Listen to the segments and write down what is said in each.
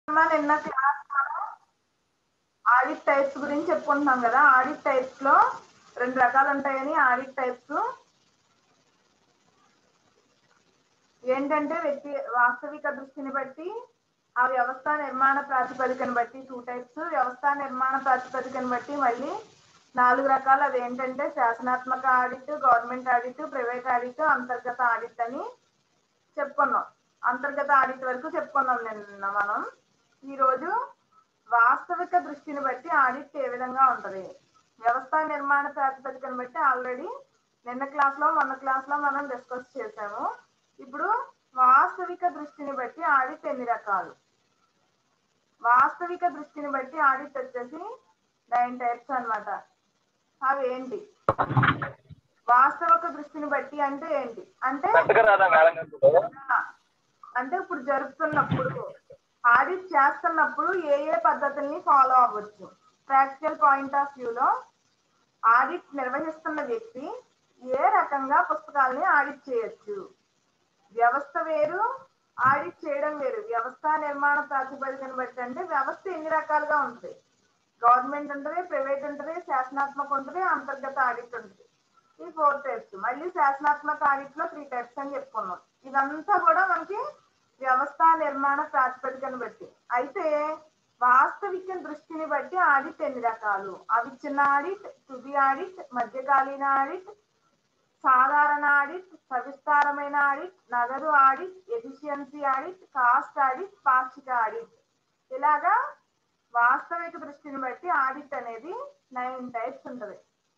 అమ్మా, నిన్న క్లాస్ మనం ఆడిట్ టైప్స్ గురించి చెప్పుకుంటున్నాం కదా ఆడిట్ టైప్స్ లో రెండు రకాలు ఉంటాయని ఆడిట్ టైప్స్ ఏంటంటే వ్యక్తి వాస్తవిక దృష్టిని బట్టి ఆ వ్యవస్థ నిర్మాణ ప్రాతిపదికను బట్టి టూ టైప్స్ వ్యవస్థ నిర్మాణ ప్రాతిపదికను బట్టి మళ్ళీ నాలుగు రకాలు అది ఏంటంటే శాసనాత్మక audit government audit private audit అంతర్గత ఆడిట్ అని చెప్పుకున్నాం అంతర్గత ఆడిట్ వరకు చెప్పుకున్నాం నిన్న మనం ఈ రోజు వాస్తవిక దృష్టిని బట్టి ఆడిట్ ఏ విధంగా ఉంటది వ్యవస్థ నిర్మాణ ప్రాతిపదికను బట్టి ఆల్రెడీ నిన్న క్లాస్ లో మొన్న క్లాస్ లో మనం డిస్కస్ చేసాము ఇప్పుడు వాస్తవిక దృష్టిని బట్టి ఆడిట్ ఎన్ని రకాలు వాస్తవిక దృష్టిని బట్టి ఆడిట్ వచ్చేసి నైన్ టైప్స్ అన్నమాట అవి ఏంటి వాస్తవిక దృష్టిని బట్టి అంటే ఏంటి అంటే రాదా మేడం గారు అంటే ఇప్పుడు జరుపుతున్నప్పుడు ఆడిట్ చేస్తున్నప్పుడు ఏ ఏ పద్ధతుల్ని ఫాలో అవ్వచ్చు ప్రాక్టికల్ పాయింట్ ఆఫ్ వ్యూలో ఆడిట్ నిర్వహిస్తున్న వ్యక్తి ఏ రకంగా పుస్తకాలని ఆడిట్ చేయొచ్చు వ్యవస్థ వేరు ఆడిట్ చేయడం వేరు వ్యవస్థ నిర్మాణ ప్రాతిపదికను బట్టి అంటే వ్యవస్థ ఎన్ని రకాలుగా ఉంటుంది గవర్నమెంట్ ఉంటుంది ప్రైవేట్ ఉంటుంది శాసనాత్మక ఉంటుంది అంతర్గత ఆడిట్ ఉంటుంది ఈ ఫోర్ టైప్స్ మళ్ళీ శాసనాత్మక ఆడిట్ లో త్రీ టైప్స్ అని చెప్పుకున్నాం ఇదంతా కూడా మనకి వ్యవస్థ నిర్మాణ ప్రాతిపదికను బట్టి అయితే వాస్తవిక దృష్టిని బట్టి ఆడిట్ ఎన్ని రకాలు అవిచ్ఛిన్న ఆడిట్ తుది ఆడిట్ మధ్యకాలీన ఆడిట్ సాధారణ ఆడిట్ సవిస్తారమైన ఆడిట్ నగదు audit efficiency audit cost audit పాక్షిక ఆడిట్ ఇలాగా వాస్తవిక దృష్టిని బట్టి ఆడిట్ అనేది నైన్ టైప్స్ ఉంటది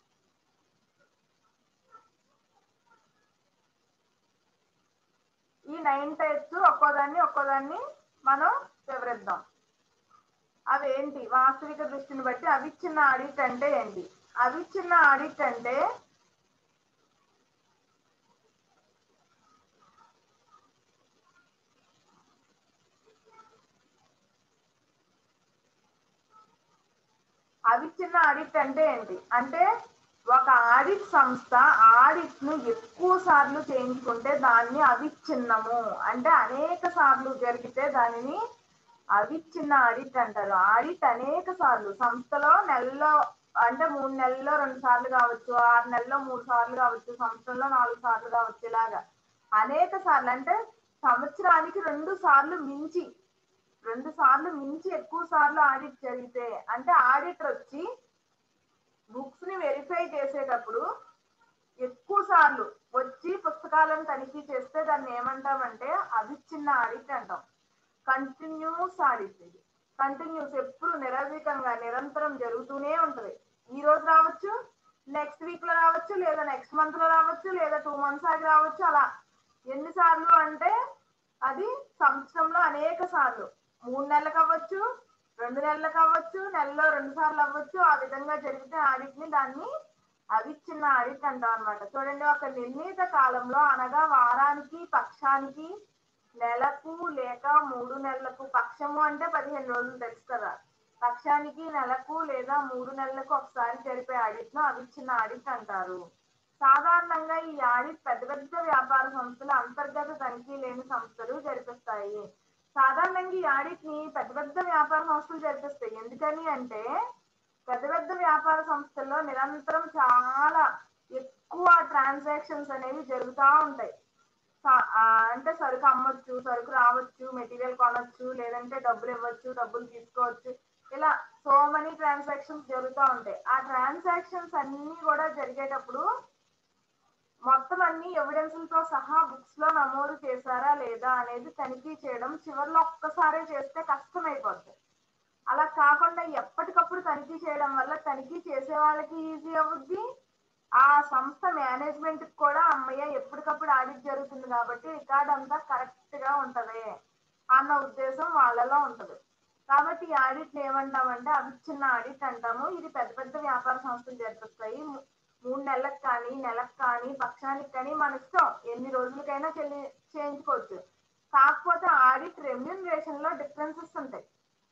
ఈ నైన్ టైప్స్ ఒక్కోదాన్ని ఒక్కోదాన్ని మనం వివరిద్దాం అవేంటి వాస్తవిక దృష్టిని బట్టి అవిచ్ఛిన్న ఆడిట్ అంటే ఏంటి అవిచ్ఛిన్న ఆడిట్ అంటే అవిచ్ఛిన్న ఆడిట్ అంటే ఏంటి అంటే ఒక ఆడిట్ సంస్థ ఆడిట్ ను ఎక్కువ సార్లు చేయించుకుంటే దాన్ని అవిచ్ఛిన్నము అంటే అనేక సార్లు జరిగితే దానిని అవిచ్ఛిన్న ఆడిట్ అంటారు ఆడిట్ అనేక సార్లు సంస్థలో నెలలో అంటే మూడు నెలల్లో రెండు సార్లు కావచ్చు ఆరు నెలల్లో మూడు సార్లు కావచ్చు సంవత్సరంలో నాలుగు సార్లు కావచ్చు ఇలాగా అనేక సార్లు అంటే సంవత్సరానికి రెండు సార్లు మించి రెండు సార్లు మించి ఎక్కువ సార్లు ఆడిట్ జరిగితే అంటే ఆడిటర్ వచ్చి బుక్స్ ని వెరిఫై చేసేటప్పుడు ఎక్కువ సార్లు వచ్చి పుస్తకాలను తనిఖీ చేస్తే దాన్ని ఏమంటామంటే అవిచ్ఛిన్న ఆడిట్ అంటాం కంటిన్యూస్ ఆడిట్ ఇది కంటిన్యూస్ ఎప్పుడు నిరవధికంగా నిరంతరం జరుగుతూనే ఉంటది ఈ రోజు రావచ్చు నెక్స్ట్ వీక్ లో రావచ్చు లేదా నెక్స్ట్ మంత్ లో రావచ్చు లేదా టూ మంత్స్ ఆగి రావచ్చు అలా ఎన్నిసార్లు అంటే అది సంవత్సరంలో అనేక సార్లు మూడు నెలలకు అవ్వచ్చు రెండు నెలలకు అవ్వచ్చు నెలలో రెండు సార్లు అవ్వచ్చు ఆ విధంగా జరిగితే ఆడిట్ ని దాన్ని అవిచ్ఛిన్న ఆడిట్ అంటాం అనమాట చూడండి ఒక నిర్ణీత కాలంలో అనగా వారానికి పక్షానికి నెలకు లేక మూడు నెలలకు పక్షము అంటే పదిహేను రోజులు తెలుసు కదా పక్షానికి నెలకు లేదా మూడు నెలలకు ఒకసారి జరిపే ఆడిట్ ను అవిచ్ఛిన్న ఆడిట్ అంటారు సాధారణంగా ఈ ఆడిట్ పెద్ద పెద్ద వ్యాపార సంస్థలు అంతర్గత తనిఖీ లేని సంస్థలు జరిపిస్తాయి సాధారణంగా ఈ ఆడిట్ ని పెద్ద పెద్ద వ్యాపార సంస్థలు జరిపిస్తాయి ఎందుకని అంటే పెద్ద పెద్ద వ్యాపార సంస్థల్లో నిరంతరం చాలా ఎక్కువ ట్రాన్సాక్షన్స్ అనేవి జరుగుతూ ఉంటాయి సా- ఆ, అంటే సరుకు అమ్మొచ్చు సరుకు రావచ్చు మెటీరియల్ కొనొచ్చు లేదంటే డబ్బులు ఇవ్వచ్చు డబ్బులు తీసుకోవచ్చు ఇలా సో మనీ ట్రాన్సాక్షన్స్ జరుగుతూ ఉంటాయి ఆ ట్రాన్సాక్షన్స్ అన్ని కూడా జరిగేటప్పుడు మొత్తం అన్ని ఎవిడెన్స్లతో సహా బుక్స్ లో నమోదు చేశారా లేదా అనేది తనిఖీ చేయడం చివరిలో ఒక్కసారే చేస్తే కష్టం అయిపోద్ది అలా కాకుండా ఎప్పటికప్పుడు తనిఖీ చేయడం వల్ల తనిఖీ చేసే వాళ్ళకి ఈజీ అవుద్ది ఆ సంస్థ మేనేజ్మెంట్ కూడా అమ్మయ్య ఎప్పటికప్పుడు ఆడిట్ జరుగుతుంది కాబట్టి రికార్డ్ అంతా కరెక్ట్ గా ఉంటది అన్న ఉద్దేశం వాళ్ళలో ఉంటది కాబట్టి ఈ ఆడిట్ ఏమంటామంటే అవిచ్ఛిన్న ఆడిట్ అంటాము ఇది పెద్ద పెద్ద వ్యాపార సంస్థలు జరిపిస్తాయి ము- మూడు నెలలకు కానీ నెలకు కానీ పక్షానికి కానీ మన ఇష్టం ఎన్ని రోజులకైనా చెల్లి చేయించుకోవచ్చు కాకపోతే ఆడిట్ రెమ్యూనరేషన్ లో డిఫరెన్సెస్ ఉంటాయి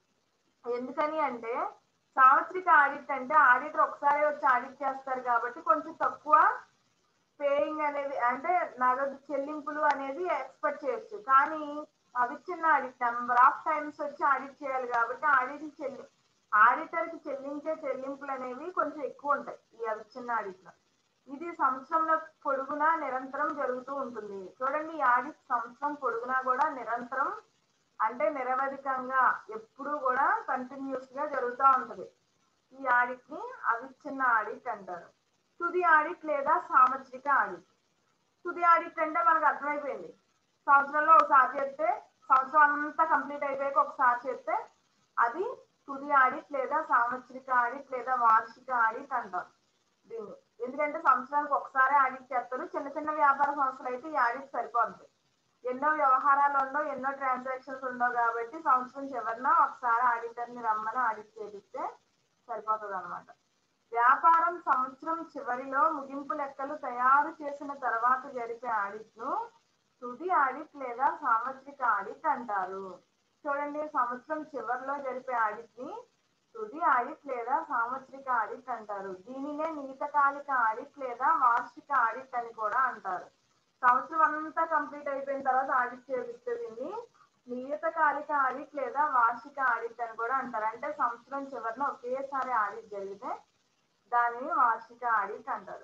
ఎందుకని అంటే సాంవత్సరిక ఆడిట్ అంటే ఆడిటర్ ఒకసారి వచ్చి ఆడిట్ చేస్తారు కాబట్టి కొంచెం తక్కువ పేయింగ్ అనేది అంటే నగదు చెల్లింపులు అనేది ఎక్స్పెక్ట్ చేయొచ్చు కానీ అవిచ్ఛిన్న ఆడిట్ నెంబర్ ఆఫ్ టైమ్స్ వచ్చి ఆడిట్ చేయాలి కాబట్టి ఆడిట్ చెల్లి ఆడిటర్ కి చెల్లించే చెల్లింపులు అనేవి కొంచెం ఎక్కువ ఉంటాయి ఈ అవిచ్ఛిన్న ఆడిట్ లో ఇది సంవత్సరంలో పొడుగునా నిరంతరం జరుగుతూ ఉంటుంది చూడండి ఈ ఆడిట్ సంవత్సరం పొడుగునా కూడా నిరంతరం అంటే నిరవధికంగా ఎప్పుడూ కూడా కంటిన్యూస్ గా జరుగుతూ ఉంటది ఈ ఆడిట్ ని అవిచ్ఛిన్న ఆడిట్ అంటారు తుది ఆడిట్ లేదా సామత్రిక ఆడిట్ తుది ఆడిట్ అంటే మనకు అర్థమైపోయింది సంవత్సరంలో ఒకసారి చేస్తే సంవత్సరం అంతా కంప్లీట్ అయిపోయాక ఒకసారి చేస్తే అది తుది ఆడిట్ లేదా సాంవత్సరిక ఆడిట్ లేదా వార్షిక ఆడిట్ అంటాం దీన్ని ఎందుకంటే సంవత్సరానికి ఒకసారి ఆడిట్ చేస్తారు చిన్న చిన్న వ్యాపార సంస్థలు అయితే ఈ ఆడిట్ సరిపోద్ది ఎన్నో వ్యవహారాలు ఉండవు ఎన్నో ట్రాన్సాక్షన్స్ ఉండవు కాబట్టి సంవత్సరం చివరిన ఒకసారి ఆడిటర్ ని రమ్మని ఆడిట్ చేపిస్తే సరిపోతుంది అనమాట వ్యాపారం సంవత్సరం చివరిలో ముగింపు లెక్కలు తయారు చేసిన తర్వాత జరిపే ఆడిట్ ను తుది ఆడిట్ లేదా సాంవత్సరిక ఆడిట్ అంటారు చూడండి సంవత్సరం చివరిలో జరిపే ఆడిట్ ని తుది ఆడిట్ లేదా సాంవత్సరిక ఆడిట్ అంటారు దీనినే నియతకాలిక ఆడిట్ లేదా వార్షిక ఆడిట్ అని కూడా అంటారు సంవత్సరం అంతా కంప్లీట్ అయిపోయిన తర్వాత ఆడిట్ చేపిస్తే దీన్ని నియతకాలిక ఆడిట్ లేదా వార్షిక ఆడిట్ అని కూడా అంటారు అంటే సంవత్సరం చివరిలో ఒకేసారి ఆడిట్ జరిగితే దానిని వార్షిక ఆడిట్ అంటారు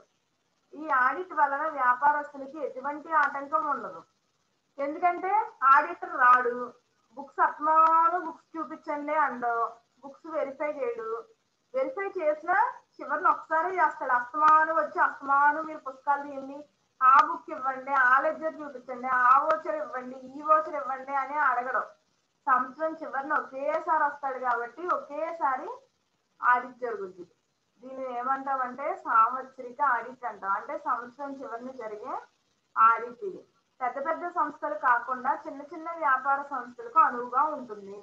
ఈ ఆడిట్ వలన వ్యాపారస్తులకి ఎటువంటి ఆటంకం ఉండదు ఎందుకంటే ఆడిటర్ రాడు బుక్స్ అత్మాను బుక్స్ చూపించండి అండో బుక్స్ వెరిఫై చేయడు వెరిఫై చేసినా చివరిని ఒకసారి చేస్తాడు అస్తమాను వచ్చి అస్తమాను మీరు పుస్తకాలు తీయండి ఆ బుక్ ఇవ్వండి ఆ లెడ్జర్ చూపించండి ఆ ఓచర్ ఇవ్వండి ఈ ఓచర్ ఇవ్వండి అని అడగడం సంవత్సరం చివరిని ఒకేసారి వస్తాడు కాబట్టి ఒకేసారి ఆడిట్ జరుగుద్ది దీన్ని ఏమంటామంటే సాంవత్సరిక ఆడిట్ అంటాం అంటే సంవత్సరం చివరిని జరిగే ఆడిట్ ఇది పెద్ద పెద్ద సంస్థలు కాకుండా చిన్న చిన్న వ్యాపార సంస్థలకు అనువుగా ఉంటుంది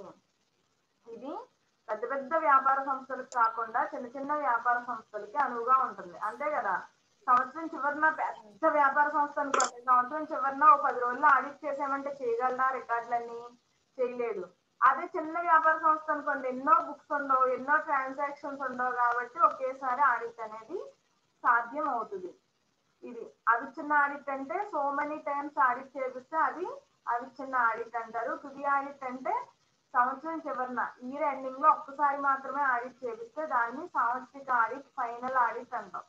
ఇది పెద్ద పెద్ద వ్యాపార సంస్థలకు కాకుండా చిన్న చిన్న వ్యాపార సంస్థలకి అనువుగా ఉంటుంది అంతే కదా సంవత్సరం చివరిన పెద్ద వ్యాపార సంస్థ అనుకోండి సంవత్సరం చివరిన ఒక పది రోజుల్లో ఆడిట్ చేసామంటే చేయగలరా రికార్డులన్నీ చేయలేదు అదే చిన్న వ్యాపార సంస్థ అనుకోండి ఎన్నో బుక్స్ ఉండవు ఎన్నో ట్రాన్సాక్షన్స్ ఉండవు కాబట్టి ఒకేసారి ఆడిట్ అనేది సాధ్యం అవుతుంది ఇది అవిచ్ఛిన్న ఆడిట్ అంటే సో మెనీ టైమ్స్ ఆడిట్ చేపిస్తే అది అవిచ్ఛిన్న ఆడిట్ అంటారు తుది ఆడిట్ అంటే సంవత్సరం చివరిన ఇయర్ ఎండింగ్ లో ఒక్కసారి మాత్రమే ఆడిట్ చేపిస్తే దాన్ని సాంవత్సరిక ఆడిట్ ఫైనల్ ఆడిట్ అంటాం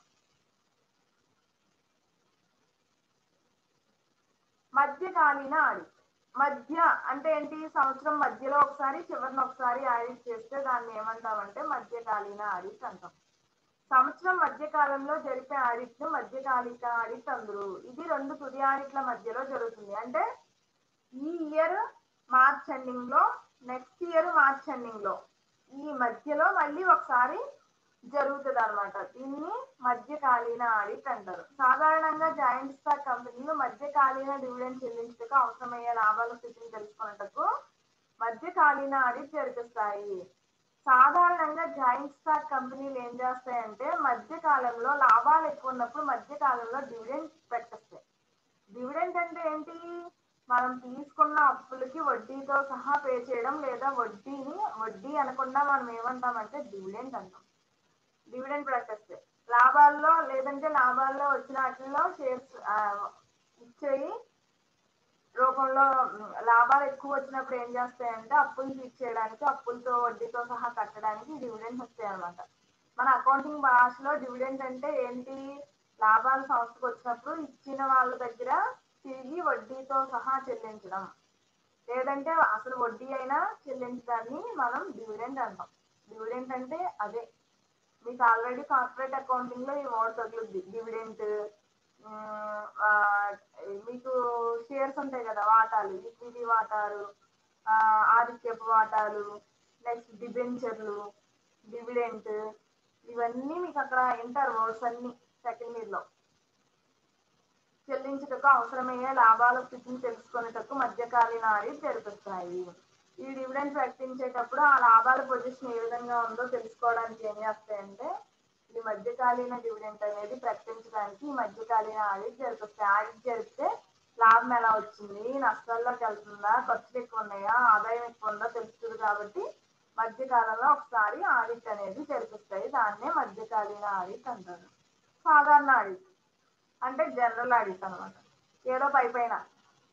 మధ్యకాలీన ఆడిట్ మధ్య అంటే ఏంటి సంవత్సరం మధ్యలో ఒకసారి చివరిన ఒకసారి ఆడిట్ చేస్తే దాన్ని ఏమంటామంటే మధ్యకాలీన ఆడిట్ అంటాం సంవత్సరం మధ్య కాలంలో జరిపే ఆడిట్ ను మధ్యకాలిక ఆడిట్ అందరు ఇది రెండు తుది ఆడిట్ల మధ్యలో జరుగుతుంది అంటే ఈ ఇయర్ మార్చ్ ఎండింగ్ లో నెక్స్ట్ ఇయర్ మార్చ్ ఎండింగ్ లో ఈ మధ్యలో మళ్ళీ ఒకసారి జరుగుతుంది అనమాట దీన్ని మధ్యకాలీన ఆడిట్ అంటారు సాధారణంగా జాయింట్ స్టాక్ కంపెనీలు మధ్యకాలీన డివిడెండ్ చెల్లించటకు అవసరమయ్యే లాభాల స్థితిని తెలుసుకున్నటకు మధ్యకాలీన ఆడిట్ జరిపిస్తాయి సాధారణంగా జాయింట్ స్టాక్ కంపెనీలు ఏం చేస్తాయంటే మధ్య కాలంలో లాభాలు ఎక్కువ ఉన్నప్పుడు మధ్య కాలంలో డివిడెండ్ పెట్టేస్తాయి డివిడెండ్ అంటే ఏంటి మనం తీసుకున్న అప్పులకి వడ్డీతో సహా పే చేయడం లేదా వడ్డీని వడ్డీ అనకుండా మనం ఏమంటామంటే డివిడెండ్ అంటాం డివిడెండ్ ప్రకటిస్తే లాభాల్లో లేదంటే లాభాల్లో వచ్చిన వాటిల్లో షేర్స్ ఇచ్చేయి రూపంలో ఉమ్, లాభాలు ఎక్కువ వచ్చినప్పుడు ఏం చేస్తాయంటే అప్పులు తీర్చేయడానికి అప్పులతో వడ్డీతో సహా కట్టడానికి డివిడెండ్స్ వస్తాయి అన్నమాట మన అకౌంటింగ్ భాషలో డివిడెండ్ అంటే ఏంటి లాభాలు సంస్థకు వచ్చినప్పుడు ఇచ్చిన వాళ్ళ దగ్గర తిరిగి వడ్డీతో సహా చెల్లించడం లేదంటే అసలు వడ్డీ అయినా చెల్లించడాన్ని మనం డివిడెండ్ అంటాం డివిడెండ్ అంటే అదే మీకు ఆల్రెడీ కార్పొరేట్ అకౌంటింగ్ లో ఈ వర్డ్ తగులుద్ది డివిడెంట్ మీకు షేర్స్ ఉంటాయి కదా వాటాలు ఈక్విటీ వాటాలు ఆ, ఆధిక్యపు వాటాలు నెక్స్ట్ డిబెంచర్లు డివిడెంట్ ఇవన్నీ మీకు అక్కడ వింటారు వర్డ్స్ అన్ని సెకండ్ ఇయర్ లో చెల్లించుటకు అవసరమయ్యే లాభాల స్థితిని తెలుసుకునేటకు మధ్యకాలీన ఆడిట్ జరిపిస్తాయి ఈ డివిడెండ్ ప్రకటించేటప్పుడు ఆ లాభాల పొజిషన్ ఏ విధంగా ఉందో తెలుసుకోవడానికి ఏం చేస్తాయంటే ఈ మధ్యకాలీన డివిడెంట్ అనేది ప్రకటించడానికి ఈ మధ్యకాలీన ఆడిట్ జరిపిస్తాయి ఆడిట్ జరిపితే లాభం ఎలా వచ్చింది నష్టాల్లోకి వెళ్తుందా ఖర్చులు ఎక్కువ ఉన్నాయా ఆదాయం ఎక్కువ ఉందా తెలుస్తుంది కాబట్టి మధ్యకాలంలో ఒకసారి ఆడిట్ అనేది జరిపిస్తాయి దాన్నే మధ్యకాలీన ఆడిట్ అంటారు సాధారణ ఆడిట్ అంటే జనరల్ ఆడిట్ అన్నమాట ఏదో పై పైన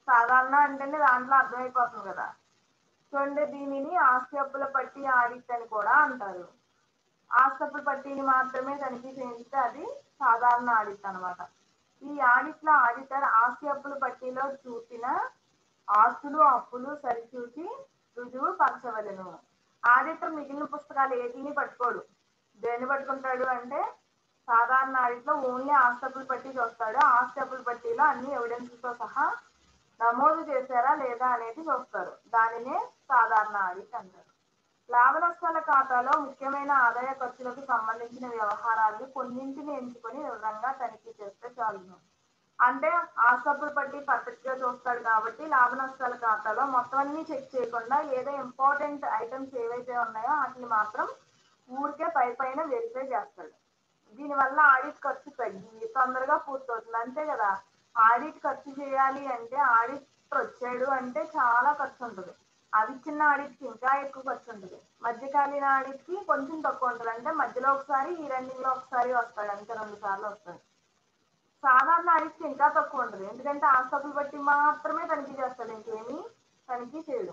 సాధారణ అంటేనే దాంట్లో అర్థమైపోతుంది కదా చూడండి దీనిని ఆస్తి అప్పుల పట్టి ఆడిట్ అని కూడా అంటారు ఆస్తి అప్పుల పట్టిని మాత్రమే తనిఖీ చేయిస్తే అది సాధారణ ఆడిట్ అన్నమాట ఈ ఆడిట్ లో ఆడిటర్ ఆస్తి అప్పుల పట్టిలో చూపిన ఆస్తులు అప్పులు సరిచూసి రుజువు పరచవలెను ఆడిటర్ మిగిలిన పుస్తకాలు ఏటిని పట్టుకోడు దేన్ని పట్టుకుంటాడు అంటే సాధారణ ఆడిట్ లో ఓన్లీ ఆస్తి అప్పుల పట్టి చూస్తాడు ఆస్తి అప్పుల పట్టిలో అన్ని ఎవిడెన్స్ తో సహా నమోదు చేశారా లేదా అనేది చూస్తారు దానినే సాధారణ ఆడిట్ అంటారు లాభ నష్టాల ఖాతాలో ముఖ్యమైన ఆదాయ ఖర్చులకు సంబంధించిన వ్యవహారాలు కొన్నింటిని ఎంచుకొని వివరంగా తనిఖీ చేస్తే చాలును అంటే ఆస్తపులు పట్టి పర్ఫెక్ట్ గా చూస్తాడు కాబట్టి లాభ నష్టాల ఖాతాలో మొత్తం అన్ని చెక్ చేయకుండా ఏదో ఇంపార్టెంట్ ఐటమ్స్ ఏవైతే ఉన్నాయో వాటిని మాత్రం ఊరికే పై పైన వెరిఫై చేస్తాడు దీనివల్ల ఆడిట్ ఖర్చు తగ్గి తొందరగా పూర్తవుతుంది అంతే కదా ఆడిట్ ఖర్చు చేయాలి అంటే ఆడిటర్ వచ్చాడు అంటే చాలా ఖర్చు ఉంటుంది అది చిన్న ఆడిట్ కి ఇంకా ఎక్కువ ఖర్చు ఉంటుంది మధ్యకాలీన ఆడిట్ కి కొంచెం తక్కువ ఉంటుంది అంటే మధ్యలో ఒకసారి ఈ రెండింగ్ లో ఒకసారి వస్తాడు అంతే రెండు సార్లు వస్తాడు సాధారణ ఆడిట్ కి ఇంకా తక్కువ ఉంటుంది ఎందుకంటే ఆస్తులు బట్టి మాత్రమే తనిఖీ చేస్తాడు ఇంకేమీ తనిఖీ చేయడు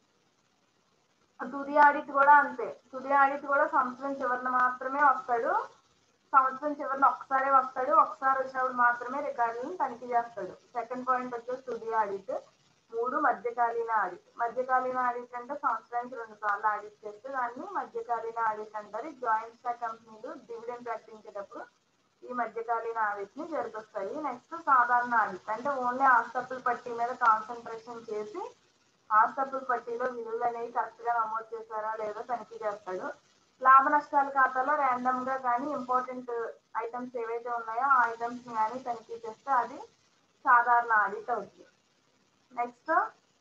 తుది ఆడిట్ కూడా అంతే తుది ఆడిట్ కూడా సంవత్సరం చివరిన మాత్రమే వస్తాడు సంవత్సరం చివరిన ఒకసారి వస్తాడు ఒకసారి వచ్చినప్పుడు మాత్రమే రికార్డులను తనిఖీ చేస్తాడు సెకండ్ పాయింట్ వచ్చేసి తుది ఆడిట్ మూడు మధ్యకాలీన ఆడిట్ మధ్యకాలీన ఆడిట్ అంటే సంవత్సరానికి రెండు సార్లు ఆడిట్ చేస్తే దాన్ని మధ్యకాలీన ఆడిట్ అంటారు జాయింట్ స్టాక్ కంపెనీలు డివిడెండ్ ప్రకటించేటప్పుడు ఈ మధ్యకాలీన ఆడిట్ ని జరిపిస్తాయి నెక్స్ట్ సాధారణ ఆడిట్ అంటే ఓన్లీ ఆస్తప్పుల పట్టీ మీద కాన్సన్ట్రేషన్ చేసి ఆస్తప్పుల పట్టీలో విలువలు అనేవి కరెక్ట్ గా నమోదు చేశారా లేదో తనిఖీ చేస్తాడు లాభ నష్టాల ఖాతాలో ర్యాండమ్ గా కానీ ఇంపార్టెంట్ ఐటమ్స్ ఏవైతే ఉన్నాయో ఆ ఐటమ్స్ కానీ తనిఖీ చేస్తే అది సాధారణ ఆడిట్ అవుతుంది నెక్స్ట్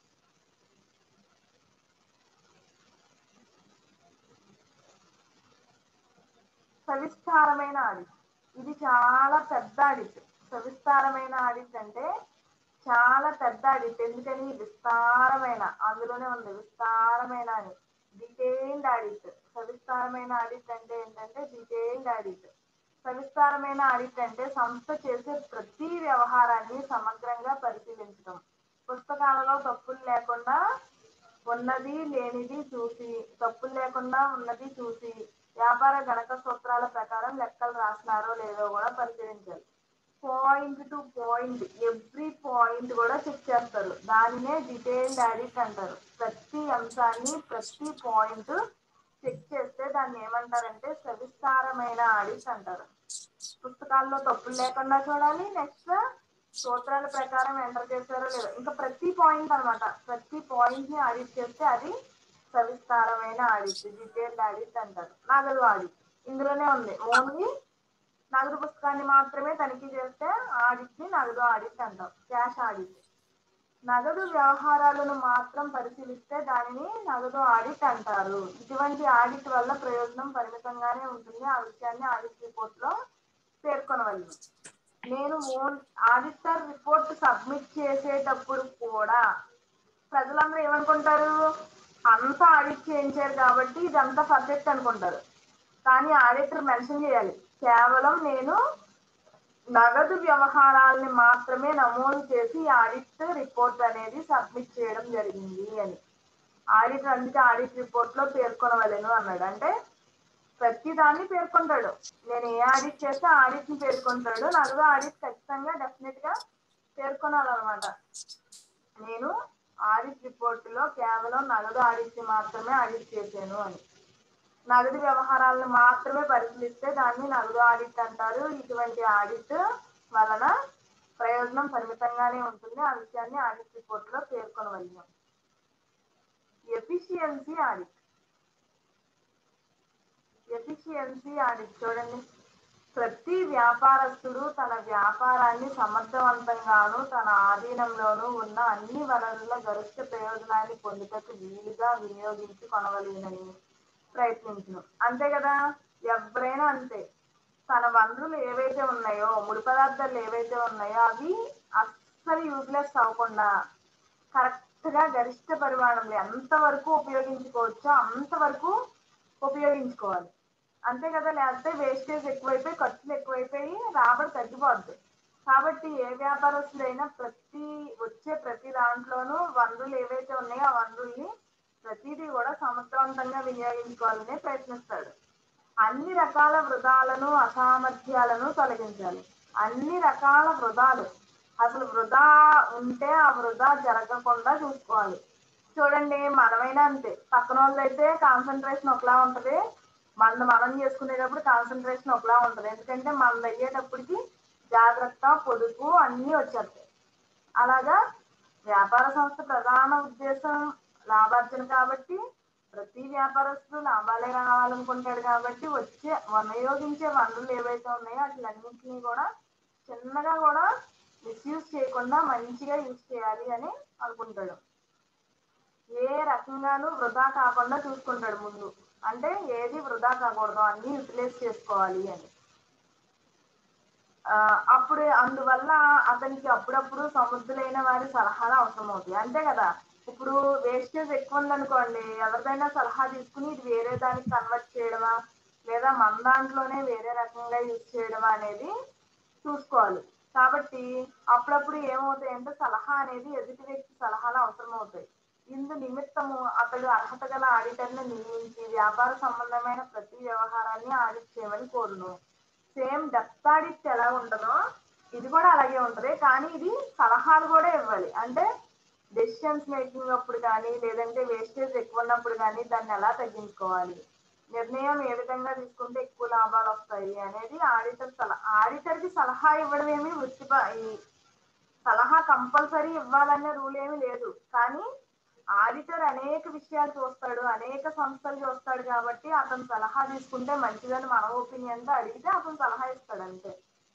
సవిస్తారమైన ఆడిట్ ఇది చాలా పెద్ద ఆడిట్ సవిస్తారమైన ఆడిట్ అంటే చాలా పెద్ద ఆడిట్ ఎందుకని విస్తారమైన అందులోనే ఉంది విస్తారమైన అని డీటెయిల్డ్ ఆడిట్ సవిస్తారమైన ఆడిట్ అంటే ఏంటంటే డీటెయిల్డ్ ఆడిట్ సవిస్తారమైన ఆడిట్ అంటే సంస్థ చేసే ప్రతి వ్యవహారాన్ని సమగ్రంగా పరిశీలించడం పుస్తకాలలో తప్పులు లేకుండా ఉన్నది లేనిది చూసి తప్పులు లేకుండా ఉన్నది చూసి వ్యాపార గణక సూత్రాల ప్రకారం లెక్కలు రాసినారో లేదో కూడా పరిశీలించాలి point to point every point కూడా చెక్ చేస్తారు దానినే డీటెయిల్డ్ ఆడిట్ అంటారు ప్రతి అంశాన్ని ప్రతి పాయింట్ చెక్ చేస్తే దాన్ని ఏమంటారంటే సవిస్తారమైన ఆడిట్ అంటారు పుస్తకాల్లో తప్పులు లేకుండా చూడాలి నెక్స్ట్ సూత్రాల ప్రకారం ఎంటర్ చేశారో లేదో ఇంకా ప్రతి పాయింట్ అన్నమాట ప్రతి పాయింట్ ని ఆడిట్ చేస్తే అది సవిస్తారమైన ఆడిట్ డీటెయిల్డ్ ఆడిట్ అంటారు నగదు ఆడిట్ ఇందులోనే ఉంది ఓన్లీ నగదు పుస్తకాన్ని మాత్రమే తనిఖీ చేస్తే ఆడిట్ ని నగదు ఆడిట్ అంటాం క్యాష్ ఆడిట్ నగదు వ్యవహారాలను మాత్రం పరిశీలిస్తే దానిని నగదు ఆడిట్ అంటారు ఇటువంటి ఆడిట్ వల్ల ప్రయోజనం పరిమితంగానే ఉంటుంది ఆ విషయాన్ని ఆడిట్ రిపోర్ట్ లో పేర్కొనవలను నేను ఓన్ ఆడిటర్ రిపోర్ట్ సబ్మిట్ చేసేటప్పుడు కూడా ప్రజలందరూ ఏమనుకుంటారు అంతా ఆడిట్ చేయించారు కాబట్టి ఇదంతా పర్ఫెక్ట్ అనుకుంటారు కానీ ఆడిటర్ మెన్షన్ చేయాలి కేవలం నేను నగదు వ్యవహారాలని మాత్రమే నమోదు చేసి ఆడిట్ రిపోర్ట్ అనేది సబ్మిట్ చేయడం జరిగింది అని ఆడిటర్ అందుకే ఆడిట్ రిపోర్ట్ లో పేర్కొనవలెను అన్నాడు అంటే ప్రతి దాన్ని పేర్కొంటాడు నేను ఏ ఆడిట్ చేస్తే ఆడిట్ ని పేర్కొంటాడు నగదు ఆడిట్ ఖచ్చితంగా డెఫినెట్ గా పేర్కొనాలన్నమాట నేను ఆడిట్ రిపోర్ట్ లో కేవలం నగదు ఆడిట్ ని మాత్రమే ఆడిట్ చేశాను అని నగదు వ్యవహారాలను మాత్రమే పరిశీలిస్తే దాన్ని నగదు ఆడిట్ అంటారు ఇటువంటి ఆడిట్ వలన ప్రయోజనం పరిమితంగానే ఉంటుంది ఆ విషయాన్ని ఆడిట్ రిపోర్ట్ లో పేర్కొనవలెను ఎఫిషియన్సీ ఆడిట్ ఎఫిషియన్సీ ఆడిట్ చూడండి ప్రతి వ్యాపారస్తుడు తన వ్యాపారాన్ని సమర్థవంతంగాను తన ఆధీనంలోనూ ఉన్న అన్ని వనరుల గరిష్ట ప్రయోజనాన్ని పొందుటకు వీలుగా వినియోగించుకొనవలెనని ప్రయత్నించును అంతే కదా ఎవరైనా అంతే తన వనరులు ఏవైతే ఉన్నాయో ముడి పదార్థాలు ఏవైతే ఉన్నాయో అవి అస్సలు యూజ్లెస్ అవ్వకుండా కరెక్ట్ గా గరిష్ట పరిమాణంలో ఎంతవరకు ఉపయోగించుకోవచ్చో అంతవరకు ఉపయోగించుకోవాలి అంతే కదా లేకపోతే వేస్టేజ్ ఎక్కువైపోయి ఖర్చులు ఎక్కువైపోయి రాబడి తగ్గిపోద్ది కాబట్టి ఏ వ్యాపారస్తుడైనా ప్రతి వచ్చే ప్రతి దాంట్లోనూ వనరులు ఏవైతే ఉన్నాయో ఆ వనరుల్ని ప్రతిదీ కూడా సమర్థవంతంగా వినియోగించుకోవాలని ప్రయత్నిస్తాడు అన్ని రకాల వృధాలను అసామర్థ్యాలను తొలగించాలి అన్ని రకాల వృధాలు అసలు వృధా ఉంటే ఆ వృధా జరగకుండా చూసుకోవాలి చూడండి మనమైనా అంతే పక్కన వాళ్ళు అయితే కాన్సన్ట్రేషన్ ఒకలా ఉంటది మన మనం చేసుకునేటప్పుడు కాన్సన్ట్రేషన్ ఒకలా ఉంటది ఎందుకంటే మనది అయ్యేటప్పటికి జాగ్రత్త పొదుపు అన్నీ వచ్చేస్తాయి అలాగా వ్యాపార సంస్థ ప్రధాన ఉద్దేశం లాభార్జన కాబట్టి ప్రతి వ్యాపారస్తుడు లాభాలే రావాలనుకుంటాడు కాబట్టి వచ్చే వినియోగించే వనరులు ఏవైతే ఉన్నాయో వాటిలన్నింటినీ కూడా చిన్నగా కూడా మిస్యూజ్ చేయకుండా మంచిగా యూజ్ చేయాలి అని అనుకుంటాడు ఏ రకంగానూ వృధా కాకుండా చూసుకుంటాడు ముందు అంటే ఏది వృధా కాకూడదు అన్ని యూటిలైజ్ చేసుకోవాలి అని ఆ, అప్పుడు అందువల్ల అతనికి అప్పుడప్పుడు సముద్రులైన వారి సలహాలు అవసరం అవుతాయి అంతే కదా ఇప్పుడు వేస్టేజ్ ఎక్కువ ఉందనుకోండి ఎవరిదైనా సలహా తీసుకుని ఇది వేరే దానికి కన్వర్ట్ చేయడమా లేదా మన దాంట్లోనే వేరే రకంగా యూజ్ చేయడమా అనేది చూసుకోవాలి కాబట్టి అప్పుడప్పుడు ఏమవుతాయి అంటే సలహా అనేది ఎదుటి వ్యక్తి సలహాలు అవసరం అవుతాయి ఇందు నిమిత్తము అతడు అర్హత గల ఆడిటర్ని నియమించి వ్యాపార సంబంధమైన ప్రతి వ్యవహారాన్ని ఆడిట్ చేయమని కోరును సేమ్ డెప్త్ ఆడిట్ ఎలా ఉంటుందో ఇది కూడా అలాగే ఉంటది కానీ ఇది సలహాలు కూడా ఇవ్వాలి అంటే డెసిషన్స్ మేకింగ్ అప్పుడు కానీ లేదంటే వేస్టేజ్ ఎక్కువ ఉన్నప్పుడు కానీ దాన్ని ఎలా తగ్గించుకోవాలి నిర్ణయం ఏ విధంగా తీసుకుంటే ఎక్కువ లాభాలు వస్తాయి అనేది ఆడిటర్ సలహా ఆడిటర్ కి సలహా ఇవ్వడం ఏమి వృత్తి ఈ సలహా కంపల్సరీ ఇవ్వాలనే రూల్ ఏమీ లేదు కానీ ఆడిటర్ అనేక విషయాలు చూస్తాడు అనేక సంస్థలు చూస్తాడు కాబట్టి అతను సలహా తీసుకుంటే మంచిదని మన ఒపీనియన్ తో అడిగితే అతను సలహా ఇస్తాడు అంతే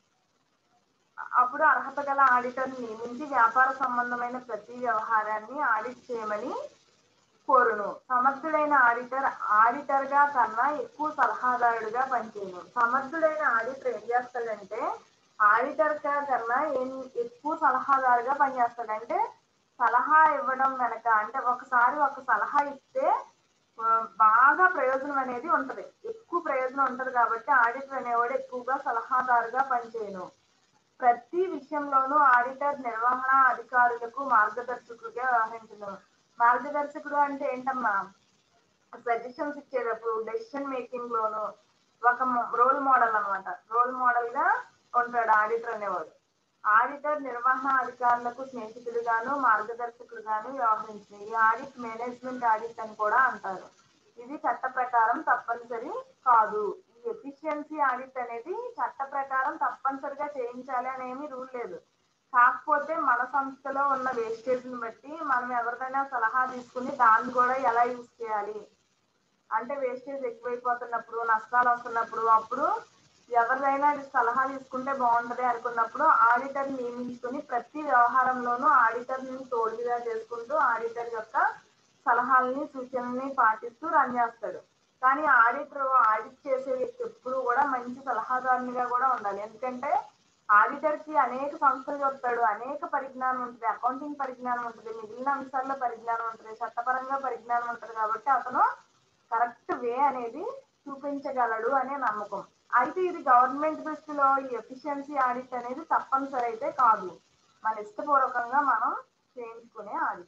అప్పుడు అర్హత గల ఆడిటర్ నియమించి వ్యాపార సంబంధమైన ప్రతి వ్యవహారాన్ని ఆడిట్ చేయమని కోరును సమర్థుడైన ఆడిటర్ ఆడిటర్ గా కన్నా ఎక్కువ సలహాదారుడిగా పనిచేయను సమర్థుడైన ఆడిటర్ ఏం చేస్తాడంటే ఆడిటర్ గా కన్నా ఏం ఎక్కువ సలహాదారుగా పనిచేస్తాడంటే సలహా ఇవ్వడం వెనక అంటే ఒకసారి ఒక సలహా ఇస్తే ఆ, బాగా ప్రయోజనం అనేది ఉంటది ఎక్కువ ప్రయోజనం ఉంటది కాబట్టి ఆడిటర్ అనేవాడు ఎక్కువగా సలహాదారుగా పనిచేయను ప్రతి విషయంలోనూ ఆడిటర్ నిర్వహణ అధికారులకు మార్గదర్శకులుగా వ్యవహరించను మార్గదర్శకుడు అంటే ఏంటమ్మా సజెషన్స్ ఇచ్చేటప్పుడు డెసిషన్ మేకింగ్ లోను ఒక రోల్ మోడల్ అన్నమాట రోల్ మోడల్ గా ఉంటాడు ఆడిటర్ అనేవాడు ఆడిటర్ నిర్వహణ అధికారులకు స్నేహితుడుగాను మార్గదర్శకుడుగాను వ్యవహరించింది ఈ ఆడిట్ మేనేజ్మెంట్ ఆడిట్ అని కూడా అంటారు ఇది చట్ట ప్రకారం తప్పనిసరి కాదు ఈ ఎఫిషియన్సీ ఆడిట్ అనేది చట్ట ప్రకారం తప్పనిసరిగా చేయించాలి అనేమి రూల్ లేదు కాకపోతే మన సంస్థలో ఉన్న వేస్టేజ్ని బట్టి మనం ఎవరిదైనా సలహా తీసుకుని దాన్ని కూడా ఎలా యూజ్ చేయాలి అంటే వేస్టేజ్ ఎక్కువైపోతున్నప్పుడు నష్టాలు వస్తున్నప్పుడు అప్పుడు ఎవరిదైనా సలహా తీసుకుంటే బాగుంటది అనుకున్నప్పుడు ఆడిటర్ నియమించుకుని ప్రతి వ్యవహారంలోనూ ఆడిటర్ ని తోడుగా చేసుకుంటూ ఆడిటర్ యొక్క సలహాలని సూచనల్ని పాటిస్తూ రన్ చేస్తాడు కానీ ఆడిటర్ ఆడిట్ చేసే వ్యక్తి ఎప్పుడు కూడా మంచి సలహాదారునిగా కూడా ఉండాలి ఎందుకంటే ఆడిటర్ కి అనేక సంస్థలు చెప్తాడు అనేక పరిజ్ఞానం ఉంటుంది అకౌంటింగ్ పరిజ్ఞానం ఉంటుంది మిగిలిన అంశాల్లో పరిజ్ఞానం ఉంటుంది చట్టపరంగా పరిజ్ఞానం ఉంటుంది కాబట్టి అతను కరెక్ట్ వే అనేది చూపించగలడు అనే నమ్మకం అయితే ఇది గవర్నమెంట్ దృష్టిలో ఈ ఎఫిషియన్సీ ఆడిట్ అనేది తప్పనిసరి అయితే కాదు మన ఇష్టపూర్వకంగా మనం చేయించుకునే audit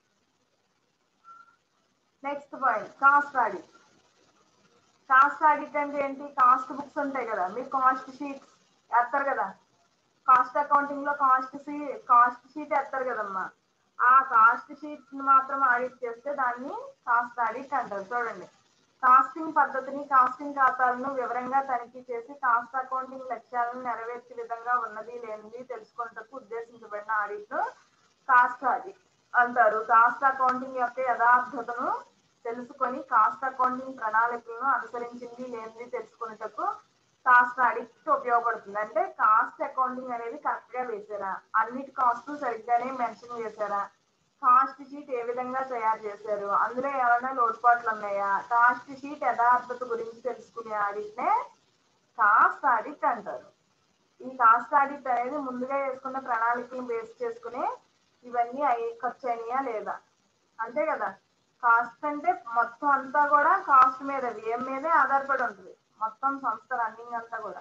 next point cost audit cost audit అంటే ఏంటి కాస్ట్ బుక్స్ ఉంటాయి కదా మీరు కాస్ట్ షీట్స్ వేస్తారు కదా కాస్ట్ అకౌంటింగ్ లో కాస్ట్ షీట్ కాస్ట్ షీట్ వేస్తారు కదమ్మా ఆ కాస్ట్ షీట్ మాత్రం ఆడిట్ చేస్తే దాన్ని కాస్ట్ ఆడిట్ అంటారు చూడండి కాస్టింగ్ పద్ధతిని కాస్టింగ్ ఖాతాలను వివరంగా తనిఖీ చేసి కాస్ట్ అకౌంటింగ్ లక్ష్యాలను నెరవేర్చే విధంగా ఉన్నది లేనిది తెలుసుకున్నటకు ఉద్దేశించబడిన ఆడిట్ కాస్ట్ ఆడిట్ అంటారు కాస్ట్ అకౌంటింగ్ యొక్క యథార్థతను తెలుసుకొని కాస్ట్ అకౌంటింగ్ ప్రణాళికలను అనుసరించింది లేనిది తెలుసుకున్నటకు కాస్ట్ ఆడిట్ ఉపయోగపడుతుంది అంటే కాస్ట్ అకౌంటింగ్ అనేది కరెక్ట్ గా వేసారా అన్నిటి కాస్ట్ సరిగ్గానే మెన్షన్ చేశారా కాస్ట్ షీట్ ఏ విధంగా తయారు చేశారు అందులో ఏమైనా లోటుపాట్లు ఉన్నాయా కాస్ట్ షీట్ యథార్థత గురించి తెలుసుకునే ఆడిట్ నే కాస్ట్ ఆడిట్ అంటారు ఈ కాస్ట్ ఆడిట్ అనేది ముందుగా వేసుకున్న ప్రణాళికలను బేస్ చేసుకుని ఇవన్నీ అయ్యి ఖర్చు అయినాయా లేదా అంతే కదా కాస్ట్ అంటే మొత్తం అంతా కూడా కాస్ట్ మీద వ్యయం మీదే ఆధారపడి ఉంటుంది మొత్తం సంస్థ రన్నింగ్ అంతా కూడా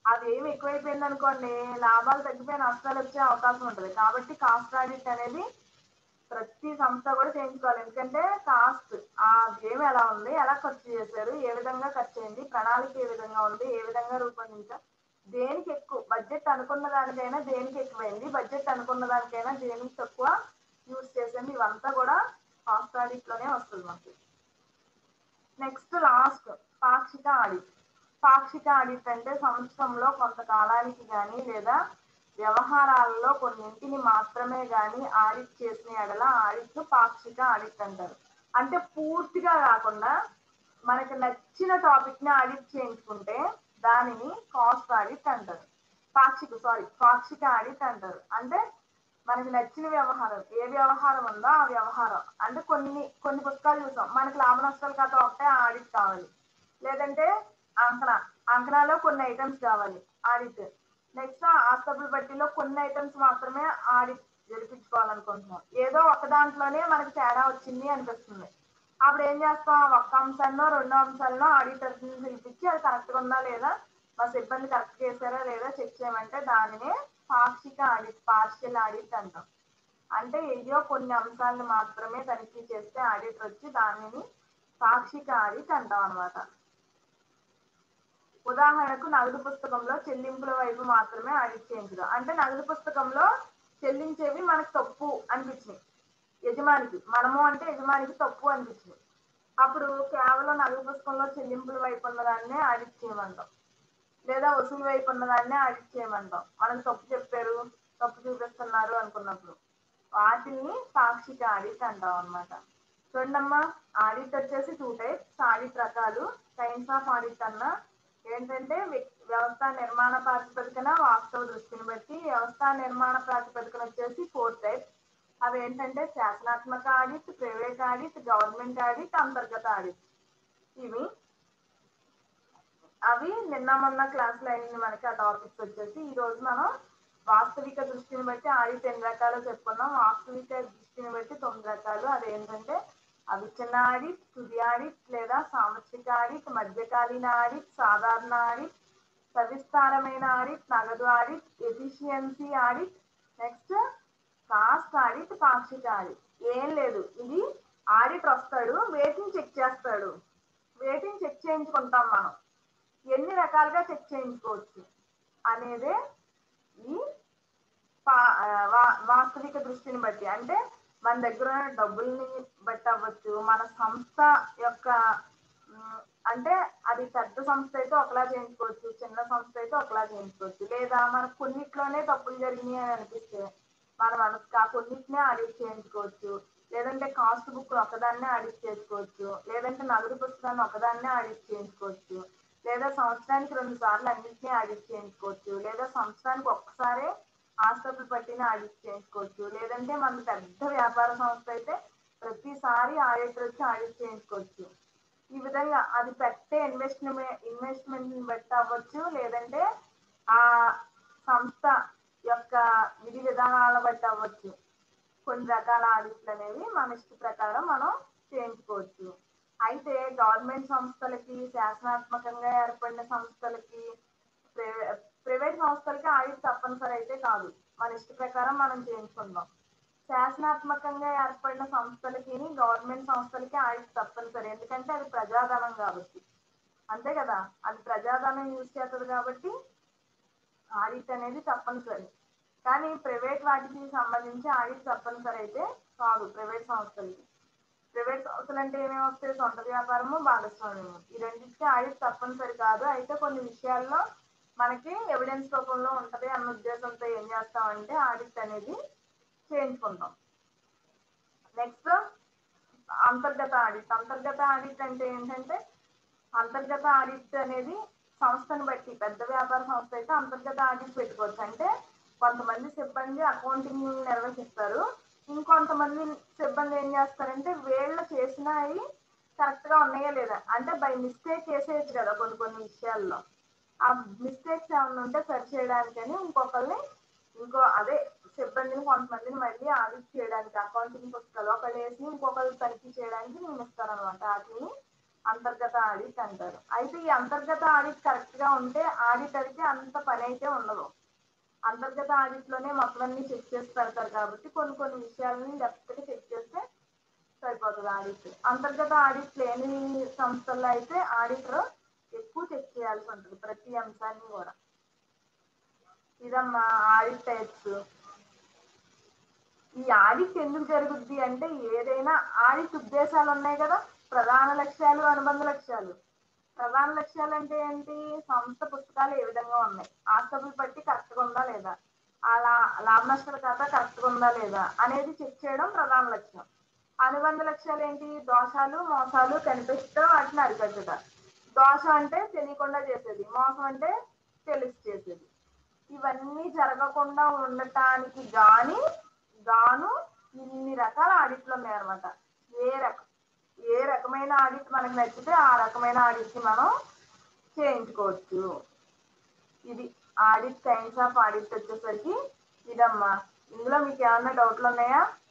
అది ఏమి ఎక్కువైపోయింది అనుకోండి లాభాలు తగ్గిపోయి నష్టాలు వచ్చే అవకాశం ఉంటుంది కాబట్టి కాస్ట్ ఆడిట్ అనేది ప్రతి సంస్థ కూడా చేయించుకోవాలి ఎందుకంటే కాస్ట్ ఆ గేమ్ ఎలా ఉంది ఎలా ఖర్చు చేశారు ఏ విధంగా ఖర్చు అయింది ప్రణాళిక ఏ విధంగా ఉంది ఏ విధంగా రూపొందించారు దేనికి ఎక్కువ బడ్జెట్ అనుకున్న దానికైనా దేనికి ఎక్కువైంది బడ్జెట్ అనుకున్న దానికైనా దేనికి తక్కువ యూజ్ చేసింది ఇవంతా కూడా కాస్ట్ ఆడిట్ లోనే వస్తుంది మనకి నెక్స్ట్ లాస్ట్ పాక్షిక ఆడిట్ పాక్షిక ఆడిట్ అంటే సంవత్సరంలో కొంతకాలానికి కానీ లేదా వ్యవహారాలలో కొన్నింటిని మాత్రమే కానీ ఆడిట్ చేసిన ఎడల ఆడిట్ పాక్షిక ఆడిట్ అంటారు అంటే పూర్తిగా కాకుండా మనకి నచ్చిన టాపిక్ ని ఆడిట్ చేయించుకుంటే దానిని కాస్ట్ ఆడిట్ అంటారు పాక్షిక సారీ పాక్షిక ఆడిట్ అంటారు అంటే మనకి నచ్చిన వ్యవహారం ఏ వ్యవహారం ఉందో ఆ వ్యవహారం అంటే కొన్ని కొన్ని పుస్తకాలు చూసాం మనకి లాభ నష్టాలు కథ ఒకటే ఆడిట్ కావాలి లేదంటే అంకణ అంకణాలో కొన్ని ఐటమ్స్ కావాలి ఆడిట్ నెక్స్ట్ ఆస్తపుల బట్టిలో కొన్ని ఐటమ్స్ మాత్రమే ఆడిట్ జరిపించుకోవాలనుకుంటున్నాం ఏదో ఒక దాంట్లోనే మనకి తేడా వచ్చింది అనిపిస్తుంది అప్పుడు ఏం చేస్తాం ఒక్క అంశాన్నో రెండో అంశాలను ఆడిటర్స్ పిలిపించి అది కరెక్ట్గా ఉందా లేదా మా సిబ్బంది కరెక్ట్ చేశారా లేదా చెక్ చేయమంటే దానినే పాక్షిక ఆడిట్ పార్షియల్ ఆడిట్ అంటాం అంటే ఏదో కొన్ని అంశాలను మాత్రమే తనిఖీ చేస్తే ఆడిట్ వచ్చి దానిని పాక్షిక ఆడిట్ అంటాం అనమాట ఉదాహరణకు నగదు పుస్తకంలో చెల్లింపుల వైపు మాత్రమే ఆడిట్ చేయించడం అంటే నగదు పుస్తకంలో చెల్లించేవి మనకు తప్పు అనిపించినాయి యజమానికి మనము అంటే యజమానికి తప్పు అనిపించింది అప్పుడు కేవలం నగదు పుస్తకంలో చెల్లింపుల వైపు ఉన్నదాన్నే ఆడిట్ చేయమంటాం లేదా వసూలు వైపు ఉన్నదాన్నే ఆడిట్ చేయమంటాం మనకు తప్పు చెప్పారు తప్పు చూపిస్తున్నారు అనుకున్నప్పుడు వాటిని పాక్షిక ఆడిట్ అంటాం అనమాట చూడమ్మా ఆడిట్ వచ్చేసి టూ టైప్స్ ఆడిట్ రకాలు టైమ్స్ ఆఫ్ ఆడిట్ అన్న ఏంటంటే వ్యవస్థ నిర్మాణ ప్రాతిపదికన వాస్తవ దృష్టిని బట్టి వ్యవస్థ నిర్మాణ ప్రాతిపదికన వచ్చేసి ఫోర్ టైప్స్ అవి ఏంటంటే శాసనాత్మక audit private audit government audit అంతర్గత ఆడిట్ ఇవి అవి నిన్న మొన్న క్లాసులు అయింది మనకి ఆ టాపిక్స్ వచ్చేసి ఈ రోజు మనం వాస్తవిక దృష్టిని బట్టి ఆడిట్ ఎన్ని రకాలు చెప్పుకున్నాం వాస్తవిక దృష్టిని బట్టి తొమ్మిది రకాలు అదేంటంటే అవిచ్ఛిన్న ఆడిట్ తుది ఆడిట్ లేదా సాంవత్సరిక ఆడిట్ మధ్యకాలీన ఆడిట్ సాధారణ ఆడిట్ సవిస్తారమైన ఆడిట్ నగదు audit efficiency audit next cost audit పాక్షిక ఆడిట్ ఏం లేదు ఇది ఆడిట్ వస్తాడు వెయిటింగ్ చెక్ చేస్తాడు వెయిటింగ్ చెక్ చేయించుకుంటాం మనం ఎన్ని రకాలుగా చెక్ చేయించుకోవచ్చు అనేదే ఈ పా- ఆ, వా- వాస్తవిక దృష్టిని బట్టి అంటే మన దగ్గర ఉన్న డబ్బుల్ని బట్టి అవ్వచ్చు మన సంస్థ యొక్క ఉమ్, అంటే అది పెద్ద సంస్థ అయితే ఒకలా చేయించుకోవచ్చు చిన్న సంస్థ అయితే ఒకలా చేయించుకోవచ్చు లేదా మనకు కొన్నిట్లోనే తప్పులు జరిగినాయి అని అనిపిస్తే మన మనసుకు ఆ కొన్నిటినే ఆడిట్ చేయించుకోవచ్చు లేదంటే కాస్ట్ బుక్ ఒకదాన్నే ఆడిట్ చేసుకోవచ్చు లేదంటే నగదు పుస్తకాన్ని ఒకదాన్నే ఆడిట్ చేయించుకోవచ్చు లేదా సంవత్సరానికి రెండు సార్లు అన్నింటినీ ఆడిట్ చేయించుకోవచ్చు లేదా సంవత్సరానికి ఒక్కసారే ఆస్తులు పట్టిన ఆడిట్ చేయించుకోవచ్చు లేదంటే మన పెద్ద వ్యాపార సంస్థ అయితే ప్రతిసారి ఆడిటర్ వచ్చి ఆడిట్ చేయించుకోవచ్చు ఈ విధంగా అది పెట్టే ఇన్వెస్ట్మెంట్ ఇన్వెస్ట్మెంట్ బట్టి అవ్వచ్చు లేదంటే ఆ సంస్థ యొక్క విధి విధానాల బట్టి అవ్వచ్చు కొన్ని రకాల ఆడిట్లు అనేవి మన ఇష్ట ప్రకారం మనం చేయించుకోవచ్చు అయితే గవర్నమెంట్ సంస్థలకి శాసనాత్మకంగా ఏర్పడిన సంస్థలకి ప్రైవే- ప్రైవేట్ సంస్థలకి ఆడిట్ తప్పనిసరి అయితే కాదు మన ఇష్ట ప్రకారం మనం చేయించుకుందాం శాసనాత్మకంగా ఏర్పడిన సంస్థలకి గవర్నమెంట్ సంస్థలకి ఆడిట్ తప్పనిసరి ఎందుకంటే అది ప్రజాధనం కాబట్టి అంతే కదా అది ప్రజాధనం యూజ్ చేస్తుంది కాబట్టి ఆడిట్ అనేది తప్పనిసరి కానీ ప్రైవేట్ వాటికి సంబంధించి ఆడిట్ తప్పనిసరి అయితే కాదు ప్రైవేట్ సంస్థలకి ప్రైవేట్ సంస్థలు అంటే ఏమేమి వస్తాయి సొంత వ్యాపారము భాగస్వామ్యము ఈ రెండింటికి ఆడిట్ తప్పనిసరి కాదు అయితే కొన్ని విషయాల్లో మనకి ఎవిడెన్స్ రూపంలో ఉంటది అన్న ఉద్దేశంతో ఏం చేస్తామంటే ఆడిట్ అనేది చేయించుకుంటాం నెక్స్ట్ అంతర్గత ఆడిట్ అంతర్గత ఆడిట్ అంటే ఏంటంటే అంతర్గత ఆడిట్ అనేది సంస్థను బట్టి పెద్ద వ్యాపార సంస్థ అయితే అంతర్గత ఆడిట్ పెట్టుకోవచ్చు అంటే కొంతమంది సిబ్బంది అకౌంటింగ్ నిర్వహిస్తారు ఇంకొంతమంది సిబ్బంది ఏం చేస్తారంటే వీళ్ళు చేసినవి కరెక్ట్ గా ఉన్నాయా లేదా అంటే బై మిస్టేక్ చేసేయచ్చు కదా కొన్ని కొన్ని విషయాల్లో ఆ మిస్టేక్స్ ఏమైనా ఉంటే సరి చేయడానికని ఇంకొకరిని ఇంకో అదే సిబ్బందిని కొంతమందిని మళ్ళీ ఆడిట్ చేయడానికి అకౌంటింగ్ పుస్తకాలు ఒకళ్ళు వేసి ఇంకొకరు తనిఖీ చేయడానికి నియమిస్తారు అనమాట వాటిని అంతర్గత ఆడిట్ అంటారు అయితే ఈ అంతర్గత ఆడిట్ కరెక్ట్ గా ఉంటే ఆడిటర్ కి అంత పని అయితే ఉండదు అంతర్గత ఆడిట్ లోనే మొత్తం అన్ని చెక్ చేసి పెడతారు కాబట్టి కొన్ని కొన్ని విషయాలని డెప్త్ గా చెక్ చేస్తే సరిపోతుంది ఆడిట్ అంతర్గత ఆడిట్ లేని సంస్థల్లో అయితే ఆడిటర్ ఎక్కువ చెక్ చేయాల్సి ఉంటుంది ప్రతి అంశాన్ని కూడా ఇదమ్మా ఆడిట్ టైప్స్ ఈ ఆడిట్ ఎందుకు జరుగుద్ది అంటే ఏదైనా ఆడిట్ ఉద్దేశాలు ఉన్నాయి కదా ప్రధాన లక్ష్యాలు అనుబంధ లక్ష్యాలు ప్రధాన లక్ష్యాలు అంటే ఏంటి సంస్థ పుస్తకాలు ఏ విధంగా ఉన్నాయి ఆస్తులు బట్టి కరెక్ట్ గా ఉందా లేదా అలా లాభ నష్టాల ఖాతా కరెక్ట్ గా ఉందా లేదా అనేది చెక్ చేయడం ప్రధాన లక్ష్యం అనుబంధ లక్ష్యాలు ఏంటి దోషాలు మోసాలు కనిపిస్తే వాటిని అరికట్టుట దోషం అంటే తెలియకుండా చేసేది మోసం అంటే తెలిసి చేసేది ఇవన్నీ జరగకుండా ఉండటానికి గాని గాను ఇన్ని రకాల ఆడిట్లు ఉన్నాయన్నమాట ఏ రకం ఏ రకమైన ఆడిట్ మనకు నచ్చితే ఆ రకమైన ఆడిట్ ని మనం చేయించుకోవచ్చు ఇది ఆడిట్ కైండ్స్ ఆఫ్ ఆడిట్ వచ్చేసరికి ఇదమ్మా ఇందులో మీకు ఏమన్నా డౌట్లు ఉన్నాయా